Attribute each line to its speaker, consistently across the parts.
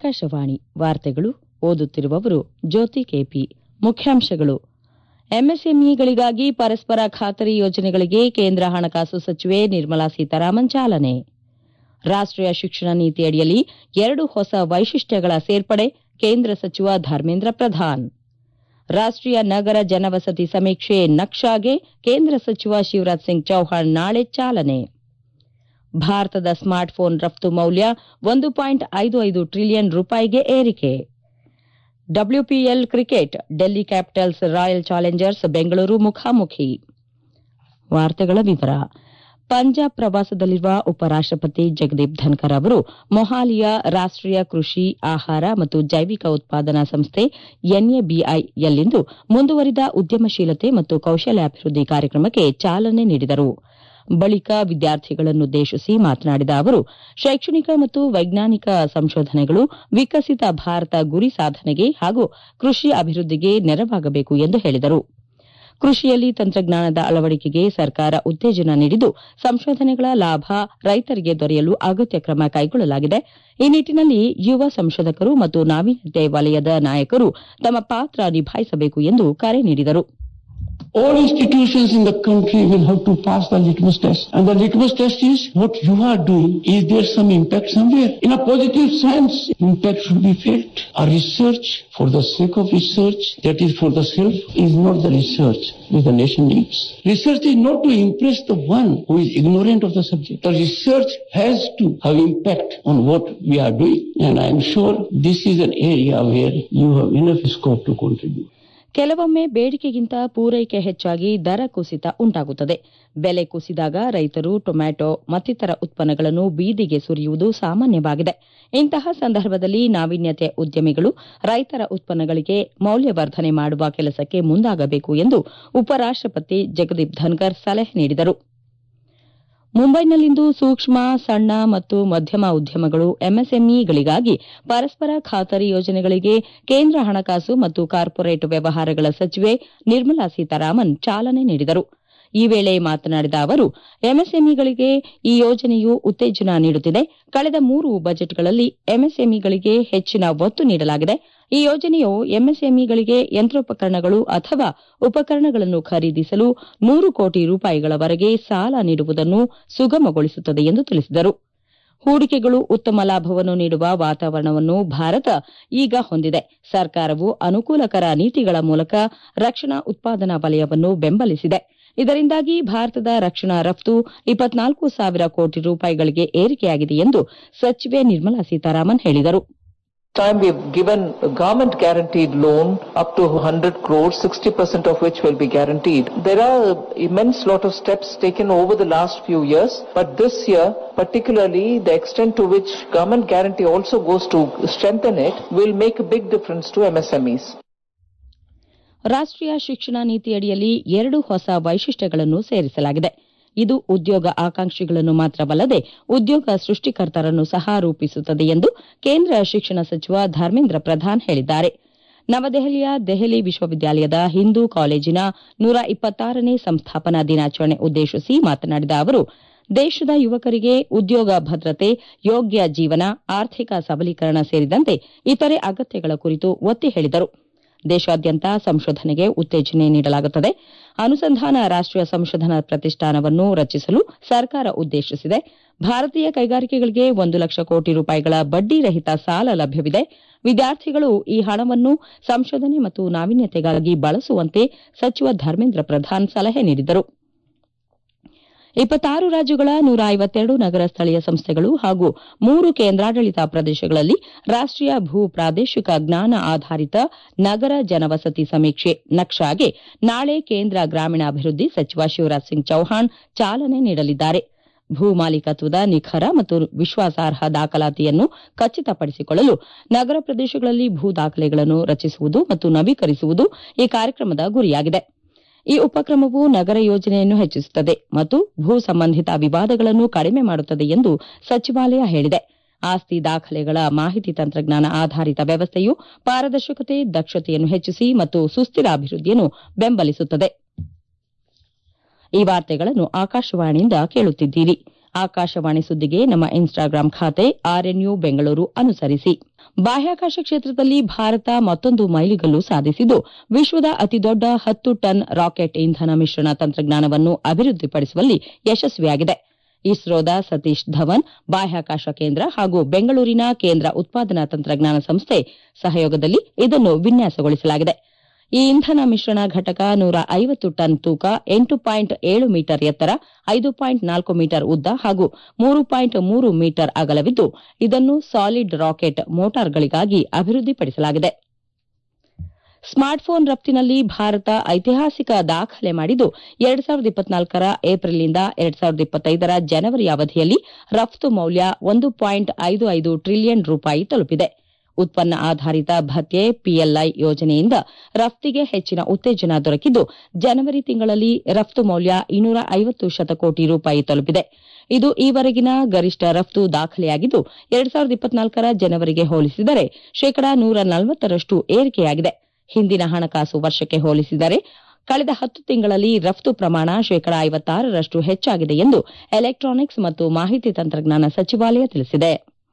Speaker 1: ಆಕಾಶವಾಣಿ ವಾರ್ತೆಗಳು ಓದುತ್ತಿರುವವರು ಜ್ಯೋತಿ ಕೆಪಿ ಮುಖ್ಯಾಂಶಗಳು ಎಂಎಸ್ಎಂಇಗಳಿಗಾಗಿ ಪರಸ್ಪರ ಖಾತರಿ ಯೋಜನೆಗಳಿಗೆ ಕೇಂದ್ರ ಹಣಕಾಸು ಸಚಿವೆ ನಿರ್ಮಲಾ ಸೀತಾರಾಮನ್ ಚಾಲನೆ ರಾಷ್ಟೀಯ ಶಿಕ್ಷಣ ನೀತಿಯಡಿಯಲ್ಲಿ ಎರಡು ಹೊಸ ವೈಶಿಷ್ಟ್ಯಗಳ ಸೇರ್ಪಡೆ ಕೇಂದ್ರ ಸಚಿವ ಧರ್ಮೇಂದ್ರ ಪ್ರಧಾನ್ ರಾಷ್ಟೀಯ ನಗರ ಜನವಸತಿ ಸಮೀಕ್ಷೆ ನಕ್ಷಾಗೆ ಕೇಂದ್ರ ಸಚಿವ ಶಿವರಾಜ್ ಸಿಂಗ್ ಚೌಹಾಣ್ ನಾಳೆ ಚಾಲನೆ ಭಾರತದ ಸ್ಮಾರ್ಟ್ ಫೋನ್ ರಫ್ತು ಮೌಲ್ಯ ಒಂದು ಪಾಯಿಂಟ್ ಐದು ಐದು ಟ್ರಿಲಿಯನ್ ರೂಪಾಯಿಗೆ ಏರಿಕೆ WPL cricket Delhi Capitals Royal Challengers Bengaluru ಮುಖಾಮುಖಿ ವಾರ್ತೆಗಳ ವಿವರ ಪಂಜಾಬ್ ಪ್ರವಾಸದಲ್ಲಿರುವ ಉಪರಾಷ್ಟಪತಿ ಜಗದೀಪ್ ಧನ್ಕರ್ ಅವರು ಮೊಹಾಲಿಯ ರಾಷ್ಟೀಯ ಕೃಷಿ ಆಹಾರ ಮತ್ತು ಜೈವಿಕ ಉತ್ಪಾದನಾ ಸಂಸ್ಥೆ ಎನ್ಎಬಿಐಯಲ್ಲಿಂದು ಮುಂದುವರಿದ ಉದ್ಯಮಶೀಲತೆ ಮತ್ತು ಕೌಶಲ್ಯಾಭಿವೃದ್ಧಿ ಕಾರ್ಯಕ್ರಮಕ್ಕೆ ಚಾಲನೆ ನೀಡಿದರು ಬಳಿಕ ವಿದ್ಯಾರ್ಥಿಗಳನ್ನುದ್ದೇಶಿಸಿ ಮಾತನಾಡಿದ ಅವರು ಶೈಕ್ಷಣಿಕ ಮತ್ತು ವೈಜ್ಞಾನಿಕ ಸಂಶೋಧನೆಗಳು ವಿಕಸಿತ ಭಾರತ ಗುರಿ ಸಾಧನೆಗೆ ಹಾಗೂ ಕೃಷಿ ಅಭಿವೃದ್ಧಿಗೆ ನೆರವಾಗಬೇಕು ಎಂದು ಹೇಳಿದರು ಕೃಷಿಯಲ್ಲಿ ತಂತ್ರಜ್ಞಾನದ ಅಳವಡಿಕೆಗೆ ಸರ್ಕಾರ ಉತ್ತೇಜನ ನೀಡಿದ್ದು ಸಂಶೋಧನೆಗಳ ಲಾಭ ರೈತರಿಗೆ ದೊರೆಯಲು ಅಗತ್ಯ ಕ್ರಮ ಕೈಗೊಳ್ಳಲಾಗಿದೆ ಈ ನಿಟ್ಟಿನಲ್ಲಿ ಯುವ ಸಂಶೋಧಕರು ಮತ್ತು ನಾವೀನ್ಯತೆ ವಲಯದ ನಾಯಕರು ತಮ್ಮ ಪಾತ್ರ ನಿಭಾಯಿಸಬೇಕು ಎಂದು ಕರೆ ನೀಡಿದರು
Speaker 2: All institutions in the country will have to pass the litmus test. And the litmus test is what you are doing. Is there some impact somewhere? In a positive sense, impact should be felt. A research for the sake of research, that is for the self, is not the research which the nation needs. Research is not to impress the one who is ignorant of the subject. The research has to have impact on what we are doing. And I am sure this is an area where you have enough scope to contribute.
Speaker 1: ಕೆಲವೊಮ್ಮೆ ಬೇಡಿಕೆಗಿಂತ ಪೂರೈಕೆ ಹೆಚ್ಚಾಗಿ ದರ ಕುಸಿತ ಉಂಟಾಗುತ್ತದೆ ಬೆಲೆ ಕುಸಿದಾಗ ರೈತರು tomato ಮತ್ತಿತರ ಉತ್ಪನ್ನಗಳನ್ನು ಬೀದಿಗೆ ಸುರಿಯುವುದು ಸಾಮಾನ್ಯವಾಗಿದೆ ಇಂತಹ ಸಂದರ್ಭದಲ್ಲಿ ನಾವೀನ್ಯತೆ ಉದ್ಯಮಿಗಳು ರೈತರ ಉತ್ಪನ್ನಗಳಿಗೆ ಮೌಲ್ಯವರ್ಧನೆ ಮಾಡುವ ಕೆಲಸಕ್ಕೆ ಮುಂದಾಗಬೇಕು ಎಂದು ಉಪರಾಷ್ಟಪತಿ ಜಗದೀಪ್ ಧನ್ಕರ್ ಸಲಹೆ ನೀಡಿದರು ಮುಂಬೈನಲ್ಲಿಂದು ಸೂಕ್ಷ್ಮ ಸಣ್ಣ ಮತ್ತು ಮಧ್ಯಮ ಉದ್ಯಮಗಳು ಎಂಎಸ್ಎಂಇಗಳಿಗಾಗಿ ಪರಸ್ಪರ ಖಾತರಿ ಯೋಜನೆಗಳಿಗೆ ಕೇಂದ್ರ ಹಣಕಾಸು ಮತ್ತು ಕಾರ್ಪೊರೇಟ್ ವ್ಯವಹಾರಗಳ ಸಚಿವೆ ನಿರ್ಮಲಾ ಸೀತಾರಾಮನ್ ಚಾಲನೆ ನೀಡಿದರು ಈ ವೇಳೆ ಮಾತನಾಡಿದ ಅವರು ಎಂಎಸ್ಎಂಇಗಳಿಗೆ ಈ ಯೋಜನೆಯು ಉತ್ತೇಜನ ನೀಡುತ್ತಿದೆ ಕಳೆದ ಮೂರು ಬಜೆಟ್ಗಳಲ್ಲಿ ಎಂಎಸ್ಎಂಇಗಳಿಗೆ ಹೆಚ್ಚಿನ ಒತ್ತು ನೀಡಲಾಗಿದೆ ಈ ಯೋಜನೆಯು ಎಂಎಸ್ಎಂಇಗಳಿಗೆ ಯಂತ್ರೋಪಕರಣಗಳು ಅಥವಾ ಉಪಕರಣಗಳನ್ನು ಖರೀದಿಸಲು ನೂರು ಕೋಟಿ ರೂಪಾಯಿಗಳವರೆಗೆ ಸಾಲ ನೀಡುವುದನ್ನು ಸುಗಮಗೊಳಿಸುತ್ತದೆ ಎಂದು ತಿಳಿಸಿದರು ಹೂಡಿಕೆಗಳು ಉತ್ತಮ ಲಾಭವನ್ನು ನೀಡುವ ವಾತಾವರಣವನ್ನು ಭಾರತ ಈಗ ಹೊಂದಿದೆ ಸರ್ಕಾರವು ಅನುಕೂಲಕರ ನೀತಿಗಳ ಮೂಲಕ ರಕ್ಷಣಾ ಉತ್ಪಾದನಾ ವಲಯವನ್ನು ಬೆಂಬಲಿಸಿದೆ ಇದರಿಂದಾಗಿ ಭಾರತದ ರಕ್ಷಣಾ ರಫ್ತು ಇಪ್ಪತ್ನಾಲ್ಕು ಸಾವಿರ ಕೋಟಿ ರೂಪಾಯಿಗಳಿಗೆ ಏರಿಕೆಯಾಗಿದೆ ಎಂದು ಸಚಿವೆ ನಿರ್ಮಲಾ ಸೀತಾರಾಮನ್ ಹೇಳಿದರು
Speaker 3: time we have given a government guaranteed loan up to 100 crores, 60% of which will be guaranteed. There are immense lot of steps taken over the last few years, but this year, particularly the extent to which government guarantee also goes to strengthen it will make a big difference to MSMEs.
Speaker 1: ರಾಷ್ಟೀಯ ಶಿಕ್ಷಣ ನೀತಿಯಡಿಯಲ್ಲಿ ಎರಡು ಹೊಸ ವೈಶಿಷ್ಟ್ಯಗಳನ್ನು ಸೇರಿಸಲಾಗಿದೆ ಇದು ಉದ್ಯೋಗ ಆಕಾಂಕ್ಷಿಗಳನ್ನು ಮಾತ್ರವಲ್ಲದೆ ಉದ್ಯೋಗ ಸೃಷ್ಟಿಕರ್ತರನ್ನು ಸಹ ರೂಪಿಸುತ್ತದೆ ಎಂದು ಕೇಂದ್ರ ಶಿಕ್ಷಣ ಸಚಿವ ಧರ್ಮೇಂದ್ರ ಪ್ರಧಾನ್ ಹೇಳಿದ್ದಾರೆ ನವದೆಹಲಿಯ ದೆಹಲಿ ವಿಶ್ವವಿದ್ಯಾಲಯದ ಹಿಂದೂ ಕಾಲೇಜಿನ ನೂರ ಇಪ್ಪತ್ತಾರನೇ ಸಂಸ್ಥಾಪನಾ ದಿನಾಚರಣೆ ಉದ್ದೇಶಿಸಿ ಮಾತನಾಡಿದ ಅವರು ದೇಶದ ಯುವಕರಿಗೆ ಉದ್ಯೋಗ ಭದ್ರತೆ ಯೋಗ್ಯ ಜೀವನ ಆರ್ಥಿಕ ಸಬಲೀಕರಣ ಸೇರಿದಂತೆ ಇತರೆ ಅಗತ್ಯಗಳ ಕುರಿತು ಒತ್ತಿ ಹೇಳಿದರು ದೇಶಾದ್ಯಂತ ಸಂಶೋಧನೆಗೆ ಉತ್ತೇಜನ ನೀಡಲಾಗುತ್ತದೆ ಅನುಸಂಧಾನ ರಾಷ್ಟೀಯ ಸಂಶೋಧನಾ ಪ್ರತಿಷ್ಠಾನವನ್ನು ರಚಿಸಲು ಸರ್ಕಾರ ಉದ್ದೇಶಿಸಿದೆ ಭಾರತೀಯ ಕೈಗಾರಿಕೆಗಳಿಗೆ ಒಂದು ಲಕ್ಷ ಕೋಟಿ ರೂಪಾಯಿಗಳ ಬಡ್ಡಿ ರಹಿತ ಸಾಲ ಲಭ್ಯವಿದೆ ವಿದ್ಯಾರ್ಥಿಗಳು ಈ ಹಣವನ್ನು ಸಂಶೋಧನೆ ಮತ್ತು ನಾವೀನ್ಯತೆಗಾಗಿ ಬಳಸುವಂತೆ ಸಚಿವ ಧರ್ಮೇಂದ್ರ ಪ್ರಧಾನ್ ಸಲಹೆ ನೀಡಿದರು ಇಪ್ಪತ್ತಾರು ರಾಜ್ಯಗಳ ನೂರ ಐವತ್ತೆರಡು ನಗರ ಸ್ಥಳೀಯ ಸಂಸ್ಥೆಗಳು ಹಾಗೂ ಮೂರು ಕೇಂದ್ರಾಡಳಿತ ಪ್ರದೇಶಗಳಲ್ಲಿ ರಾಷ್ಟೀಯ ಭೂ ಪ್ರಾದೇಶಿಕ ಜ್ಞಾನ ಆಧಾರಿತ ನಗರ ಜನವಸತಿ ಸಮೀಕ್ಷೆ ನಕ್ಷಾಗೆ ನಾಳೆ ಕೇಂದ್ರ ಗ್ರಾಮೀಣಾಭಿವೃದ್ಧಿ ಸಚಿವ ಶಿವರಾಜ್ ಸಿಂಗ್ ಚೌಹಾಣ್ ಚಾಲನೆ ನೀಡಲಿದ್ದಾರೆ ಭೂ ಮಾಲೀಕತ್ವದ ನಿಖರ ಮತ್ತು ವಿಶ್ವಾಸಾರ್ಹ ದಾಖಲಾತಿಯನ್ನು ಖಚಿತಪಡಿಸಿಕೊಳ್ಳಲು ನಗರ ಪ್ರದೇಶಗಳಲ್ಲಿ ಭೂ ದಾಖಲೆಗಳನ್ನು ರಚಿಸುವುದು ಮತ್ತು ನವೀಕರಿಸುವುದು ಈ ಕಾರ್ಯಕ್ರಮದ ಗುರಿಯಾಗಿದೆ ಈ ಉಪಕ್ರಮವು ನಗರ ಯೋಜನೆಯನ್ನು ಹೆಚ್ಚಿಸುತ್ತದೆ ಮತ್ತು ಭೂ ಸಂಬಂಧಿತ ವಿವಾದಗಳನ್ನು ಕಡಿಮೆ ಮಾಡುತ್ತದೆ ಎಂದು ಸಚಿವಾಲಯ ಹೇಳಿದೆ ಆಸ್ತಿ ದಾಖಲೆಗಳ ಮಾಹಿತಿ ತಂತ್ರಜ್ಞಾನ ಆಧಾರಿತ ವ್ಯವಸ್ಥೆಯು ಪಾರದರ್ಶಕತೆ ದಕ್ಷತೆಯನ್ನು ಹೆಚ್ಚಿಸಿ ಮತ್ತು ಸುಸ್ಥಿರ ಅಭಿವೃದ್ಧಿಯನ್ನು ಬೆಂಬಲಿಸುತ್ತದೆ ಈ ವಾರ್ತೆಗಳನ್ನು ಆಕಾಶವಾಣಿಯಿಂದ ಕೇಳುತ್ತಿದ್ದೀರಿ ಆಕಾಶವಾಣಿ ಸುದ್ದಿಗೆ ನಮ್ಮ ಇನ್ಸ್ಟಾಗ್ರಾಂ ಖಾತೆ ಆರ್ಎನ್ಯು ಬೆಂಗಳೂರು ಅನುಸರಿಸಿ ಬಾಹ್ಯಾಕಾಶ ಕ್ಷೇತ್ರದಲ್ಲಿ ಭಾರತ ಮತ್ತೊಂದು ಮೈಲಿಗಲ್ಲು ಸಾಧಿಸಿದ್ದು ವಿಶ್ವದ ಅತಿದೊಡ್ಡ ಹತ್ತು ಟನ್ ರಾಕೆಟ್ ಇಂಧನ ಮಿಶ್ರಣ ತಂತ್ರಜ್ಞಾನವನ್ನು ಅಭಿವೃದ್ಧಿಪಡಿಸುವಲ್ಲಿ ಯಶಸ್ವಿಯಾಗಿದೆ ಇಸ್ರೋದ ಸತೀಶ್ ಧವನ್ ಬಾಹ್ಯಾಕಾಶ ಕೇಂದ್ರ ಹಾಗೂ ಬೆಂಗಳೂರಿನ ಕೇಂದ್ರ ಉತ್ಪಾದನಾ ತಂತ್ರಜ್ಞಾನ ಸಂಸ್ಥೆ ಸಹಯೋಗದಲ್ಲಿ ಇದನ್ನು ವಿನ್ಯಾಸಗೊಳಿಸಲಾಗಿದೆ ಈ ಇಂಧನ ಮಿಶ್ರಣ ಘಟಕ ನೂರ ಐವತ್ತು ಟನ್ ತೂಕ ಎಂಟು ಪಾಯಿಂಟ್ ಏಳು ಮೀಟರ್ ಎತ್ತರ ಐದು ಪಾಯಿಂಟ್ ನಾಲ್ಕು ಮೀಟರ್ ಉದ್ದ ಹಾಗೂ ಮೂರು ಪಾಯಿಂಟ್ ಮೂರು ಮೀಟರ್ ಅಗಲವಿದ್ದು ಇದನ್ನು ಸಾಲಿಡ್ ರಾಕೆಟ್ ಮೋಟಾರ್ಗಳಿಗಾಗಿ ಅಭಿವೃದ್ಧಿಪಡಿಸಲಾಗಿದೆ ಸ್ಮಾರ್ಟ್ಫೋನ್ ರಫ್ತಿನಲ್ಲಿ ಭಾರತ ಐತಿಹಾಸಿಕ ದಾಖಲೆ ಮಾಡಿದ್ದು ಎರಡ್ ಸಾವಿರದ ಇಪ್ಪತ್ನಾಲ್ಕರ ಏಪ್ರಿಲ್ನಿಂದ ಎರಡ್ ಸಾವಿರದ ಇಪ್ಪತ್ತೈದರ ಜನವರಿ ಅವಧಿಯಲ್ಲಿ ರಫ್ತು ಮೌಲ್ಯ ಒಂದು ಪಾಯಿಂಟ್ ಐದು ಐದು ಟ್ರಿಲಿಯನ್ ರೂಪಾಯಿ ತಲುಪಿದೆ ಉತ್ಪನ್ನ ಆಧಾರಿತ ಭತ್ಯೆ ಪಿಎಲ್ಐ ಯೋಜನೆಯಿಂದ ರಫ್ತಿಗೆ ಹೆಚ್ಚಿನ ಉತ್ತೇಜನ ದೊರಕಿದ್ದು ಜನವರಿ ತಿಂಗಳಲ್ಲಿ ರಫ್ತು ಮೌಲ್ಯ ಇನ್ನೂರ ಐವತ್ತು ಶತಕೋಟಿ ರೂಪಾಯಿ ತಲುಪಿದೆ ಇದು ಈವರೆಗಿನ ಗರಿಷ್ಠ ರಫ್ತು ದಾಖಲೆಯಾಗಿದ್ದು ಎರಡ್ ಸಾವಿರದ ಇಪ್ಪತ್ನಾಲ್ಕರ ಜನವರಿಗೆ ಹೋಲಿಸಿದರೆ ಶೇಕಡಾ ನೂರ ನಲವತ್ತರಷ್ಟು ಏರಿಕೆಯಾಗಿದೆ ಹಿಂದಿನ ಹಣಕಾಸು ವರ್ಷಕ್ಕೆ ಹೋಲಿಸಿದರೆ ಕಳೆದ ಹತ್ತು ತಿಂಗಳಲ್ಲಿ ರಫ್ತು ಪ್ರಮಾಣ ಶೇಕಡಾ ಐವತ್ತಾರರಷ್ಟು ಹೆಚ್ಚಾಗಿದೆ ಎಂದು ಎಲೆಕ್ಟ್ರಾನಿಕ್ಸ್ ಮತ್ತು ಮಾಹಿತಿ ತಂತ್ರಜ್ಞಾನ ಸಚಿವಾಲಯ ತಿಳಿಸಿದೆ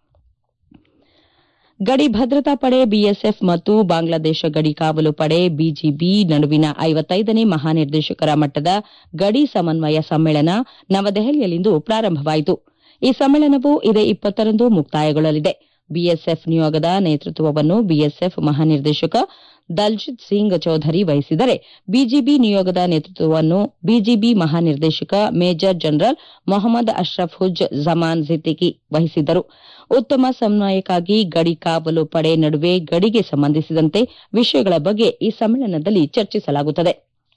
Speaker 1: ಗಡಿ ಭದ್ರತಾ ಪಡೆ ಬಿಎಸ್ಎಫ್ ಮತ್ತು ಬಾಂಗ್ಲಾದೇಶ ಗಡಿ ಕಾವಲು ಪಡೆ ಬಿಜಿಬಿ ನಡುವಿನ ಐವತ್ತೈದನೇ ಮಹಾನಿರ್ದೇಶಕರ ಮಟ್ಟದ ಗಡಿ ಸಮನ್ವಯ ಸಮ್ಮೇಳನ ನವದೆಹಲಿಯಲ್ಲಿಂದು ಪ್ರಾರಂಭವಾಯಿತು ಈ ಸಮ್ಮೇಳನವು ಇದೇ ಇಪ್ಪತ್ತರಂದು ಮುಕ್ತಾಯಗೊಳ್ಳಲಿದೆ ಬಿಎಸ್ಎಫ್ ನಿಯೋಗದ ನೇತೃತ್ವವನ್ನು ಬಿಎಸ್ಎಫ್ ಮಹಾನಿರ್ದೇಶಕ ದಲ್ಜಿತ್ ಸಿಂಗ್ ಚೌಧರಿ ವಹಿಸಿದರೆ ಬಿಜಿಬಿ ನಿಯೋಗದ ನೇತೃತ್ವವನ್ನು ಬಿಜಿಬಿ ಮಹಾನಿರ್ದೇಶಕ major general Mohammad Ashrafuzzaman Siddiqui ವಹಿಸಿದ್ದರು ಉತ್ತಮ ಸಮನ್ವಯಕ್ಕಾಗಿ ಗಡಿ ಕಾವಲು ಪಡೆ ನಡುವೆ ಗಡಿಗೆ ಸಂಬಂಧಿಸಿದಂತೆ ವಿಷಯಗಳ ಬಗ್ಗೆ ಈ ಸಮ್ಮೇಳನದಲ್ಲಿ ಚರ್ಚಿಸಲಾಗುತ್ತದೆ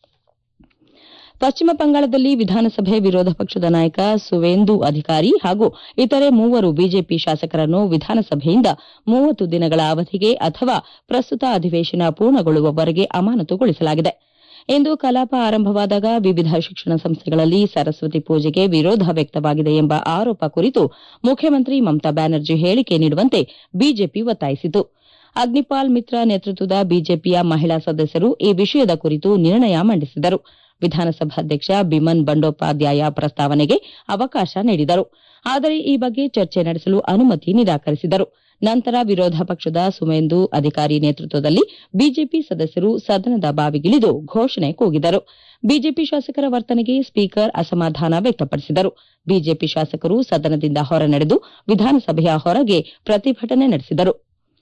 Speaker 1: ಪಶ್ಚಿಮ ಬಂಗಾಳದಲ್ಲಿ ವಿಧಾನಸಭೆ ವಿರೋಧ ಪಕ್ಷದ ನಾಯಕ ಸುವೇಂದು ಅಧಿಕಾರಿ ಹಾಗೂ ಇತರೆ ಮೂವರು ಬಿಜೆಪಿ ಶಾಸಕರನ್ನು ವಿಧಾನಸಭೆಯಿಂದ ಮೂವತ್ತು ದಿನಗಳ ಅವಧಿಗೆ ಅಥವಾ ಪ್ರಸ್ತುತ ಅಧಿವೇಶನ ಪೂರ್ಣಗೊಳ್ಳುವವರೆಗೆ ಅಮಾನತುಗೊಳಿಸಲಾಗಿದೆ ಇಂದು ಕಲಾಪ ಆರಂಭವಾದಾಗ ವಿವಿಧ ಶಿಕ್ಷಣ ಸಂಸ್ಥೆಗಳಲ್ಲಿ ಸರಸ್ವತಿ ಪೂಜೆಗೆ ವಿರೋಧ ವ್ಯಕ್ತವಾಗಿದೆ ಎಂಬ ಆರೋಪ ಕುರಿತು ಮುಖ್ಯಮಂತ್ರಿ ಮಮತಾ ಬ್ಯಾನರ್ಜಿ ಹೇಳಿಕೆ ನೀಡುವಂತೆ ಬಿಜೆಪಿ ಒತ್ತಾಯಿಸಿತು ಅಗ್ನಿಪಾಲ್ ಮಿತ್ರ ನೇತೃತ್ವದ ಬಿಜೆಪಿಯ ಮಹಿಳಾ ಸದಸ್ಯರು ಈ ವಿಷಯದ ಕುರಿತು ನಿರ್ಣಯ ಮಂಡಿಸಿದರು ವಿಧಾನಸಭಾಧ್ಯಕ್ಷ ಬಿಮನ್ ಬಂಡೋಪಾಧ್ಯಾಯ ಪ್ರಸ್ತಾವನೆಗೆ ಅವಕಾಶ ನೀಡಿದರು ಆದರೆ ಈ ಬಗ್ಗೆ ಚರ್ಚೆ ನಡೆಸಲು ಅನುಮತಿ ನಿರಾಕರಿಸಿದರು ನಂತರ ವಿರೋಧ ಪಕ್ಷದ ಸುವೇಂದು ಅಧಿಕಾರಿ ನೇತೃತ್ವದಲ್ಲಿ ಬಿಜೆಪಿ ಸದಸ್ಯರು ಸದನದ ಬಾವಿಗಿಳಿದು ಘೋಷಣೆ ಕೂಗಿದರು ಬಿಜೆಪಿ ಶಾಸಕರ ವರ್ತನೆಗೆ ಸ್ಪೀಕರ್ ಅಸಮಾಧಾನ ವ್ಯಕ್ತಪಡಿಸಿದರು ಬಿಜೆಪಿ ಶಾಸಕರು ಸದನದಿಂದ ಹೊರ ನಡೆದು ವಿಧಾನಸಭೆಯ ಹೊರಗೆ ಪ್ರತಿಭಟನೆ ನಡೆಸಿದರು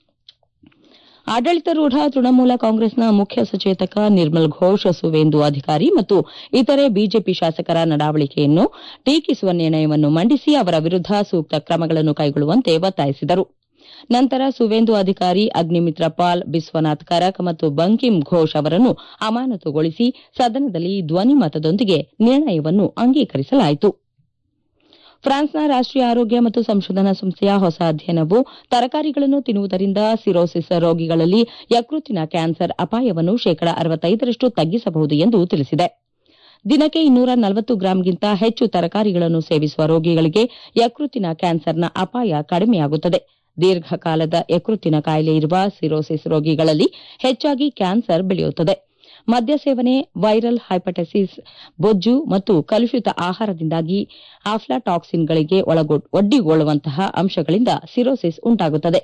Speaker 1: ಆಡಳಿತಾರೂಢ ತೃಣಮೂಲ ಕಾಂಗ್ರೆಸ್ನ ಮುಖ್ಯ ಸಚೇತಕ ನಿರ್ಮಲ್ ಘೋಷ್ ಸುವೇಂದು ಅಧಿಕಾರಿ ಮತ್ತು ಇತರೆ ಬಿಜೆಪಿ ಶಾಸಕರ ನಡಾವಳಿಕೆಯನ್ನು ಟೀಕಿಸುವ ನಿರ್ಣಯವನ್ನು ಮಂಡಿಸಿ ಅವರ ವಿರುದ್ದ ಸೂಕ್ತ ಕ್ರಮಗಳನ್ನು ಕೈಗೊಳ್ಳುವಂತೆ ಒತ್ತಾಯಿಸಿದರು ನಂತರ ಸುವೇಂದು ಅಧಿಕಾರಿ ಅಗ್ನಿಮಿತ್ರ ಪಾಲ್ ಬಿಸ್ವನಾಥ್ ಕರಕ್ ಮತ್ತು ಬಂಕಿಂ ಘೋಷ್ ಅವರನ್ನು ಅಮಾನತುಗೊಳಿಸಿ ಸದನದಲ್ಲಿ ಧ್ವನಿಮತದೊಂದಿಗೆ ನಿರ್ಣಯವನ್ನು ಅಂಗೀಕರಿಸಲಾಯಿತು ಫ್ರಾನ್ಸ್ನ ರಾಷ್ಟೀಯ ಆರೋಗ್ಯ ಮತ್ತು ಸಂಶೋಧನಾ ಸಂಸ್ಥೆಯ ಹೊಸ ಅಧ್ಯಯನವು ತರಕಾರಿಗಳನ್ನು ತಿನ್ನುವುದರಿಂದ ಸಿರೋಸಿಸ್ ರೋಗಿಗಳಲ್ಲಿ ಯಕೃತ್ತಿನ ಕ್ಯಾನ್ಸರ್ ಅಪಾಯವನ್ನು ಶೇಕಡ ಅರವತ್ತೈದರಷ್ಟು ತಗ್ಗಿಸಬಹುದು ಎಂದು ತಿಳಿಸಿದೆ ದಿನಕ್ಕೆ ಇನ್ನೂರ ನಲವತ್ತು ಗ್ರಾಂಗಿಂತ ಹೆಚ್ಚು ತರಕಾರಿಗಳನ್ನು ಸೇವಿಸುವ ರೋಗಿಗಳಿಗೆ ಯಕೃತ್ತಿನ ಕ್ಯಾನ್ಸರ್ನ ಅಪಾಯ ಕಡಿಮೆಯಾಗುತ್ತದೆ ದೀರ್ಘಕಾಲದ ಯಕೃತ್ತಿನ ಕಾಯಿಲೆ ಇರುವ ಸಿರೋಸಿಸ್ ರೋಗಿಗಳಲ್ಲಿ ಹೆಚ್ಚಾಗಿ ಕ್ಯಾನ್ಸರ್ ಬೆಳೆಯುತ್ತದೆ ಮದ್ಯ ಸೇವನೆ ವೈರಲ್ ಹೈಪಟೈಸಿಸ್ ಬೊಜ್ಜು ಮತ್ತು ಕಲುಷಿತ ಆಹಾರದಿಂದಾಗಿ ಆಫ್ಲಾಟಾಕ್ಸಿನ್ಗಳಿಗೆ ಒಡ್ಡಿಕೊಳ್ಳುವಂತಹ ಅಂಶಗಳಿಂದ ಸಿರೋಸಿಸ್ ಉಂಟಾಗುತ್ತದೆ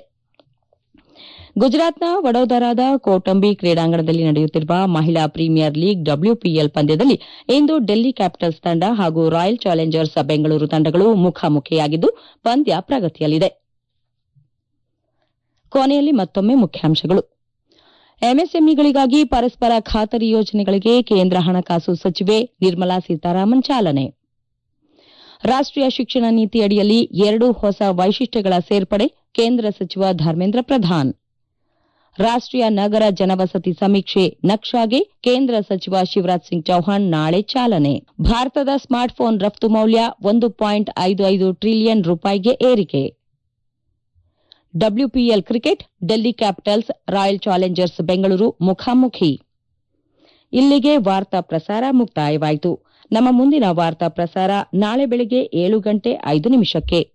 Speaker 1: ಗುಜರಾತ್ನ ವಡೋದರಾದ ಕೌಟಂಬಿ ಕ್ರೀಡಾಂಗಣದಲ್ಲಿ ನಡೆಯುತ್ತಿರುವ ಮಹಿಳಾ ಪ್ರೀಮಿಯರ್ ಲೀಗ್ ಡಬ್ಲ್ಯೂಪಿಎಲ್ ಪಂದ್ಯದಲ್ಲಿ ಇಂದು ಡೆಲ್ಲಿ ಕ್ಯಾಪಿಟಲ್ಸ್ ತಂಡ ಹಾಗೂ ರಾಯಲ್ ಚಾಲೆಂಜರ್ಸ್ ಬೆಂಗಳೂರು ತಂಡಗಳು ಮುಖಾಮುಖಿಯಾಗಿದ್ದು ಪಂದ್ಯ ಪ್ರಗತಿಯಲ್ಲಿದೆ ಕೊನೆಯಲ್ಲಿ ಮತ್ತೊಮ್ಮೆ ಮುಖ್ಯಾಂಶಗಳು ಎಂಎಸ್ಎಂಇಗಳಿಗಾಗಿ ಪರಸ್ಪರ ಖಾತರಿ ಯೋಜನೆಗಳಿಗೆ ಕೇಂದ್ರ ಹಣಕಾಸು ಸಚಿವೆ ನಿರ್ಮಲಾ ಸೀತಾರಾಮನ್ ಚಾಲನೆ ರಾಷ್ಟೀಯ ಶಿಕ್ಷಣ ನೀತಿ ಅಡಿಯಲ್ಲಿ ಎರಡು ಹೊಸ ವೈಶಿಷ್ಟ್ಯಗಳ ಸೇರ್ಪಡೆ ಕೇಂದ್ರ ಸಚಿವ ಧರ್ಮೇಂದ್ರ ಪ್ರಧಾನ್ ರಾಷ್ಟೀಯ ನಗರ ಜನವಸತಿ ಸಮೀಕ್ಷೆ ನಕ್ಷಾಗೆ ಕೇಂದ್ರ ಸಚಿವ ಶಿವರಾಜ್ ಸಿಂಗ್ ಚೌಹಾಣ್ ನಾಳೆ ಚಾಲನೆ ಭಾರತದ ಸ್ಮಾರ್ಟ್ಫೋನ್ ರಫ್ತು ಮೌಲ್ಯ ಒಂದು ಪಾಯಿಂಟ್ ಐದು ಐದು ಟ್ರಿಲಿಯನ್ ರೂಪಾಯಿಗೆ ಏರಿಕೆ WPL cricket Delhi Capitals Royal Challengers Bengaluru ಮುಖಾಮುಖಿ ಇಲ್ಲಿಗೆ ವಾರ್ತಾ ಪ್ರಸಾರ ಮುಕ್ತಾಯವಾಯಿತು ನಮ್ಮ ಮುಂದಿನ ವಾರ್ತಾ ಪ್ರಸಾರ ನಾಳೆ ಬೆಳಗ್ಗೆ ಏಳು ಗಂಟೆ ಐದು ನಿಮಿಷಕ್ಕೆ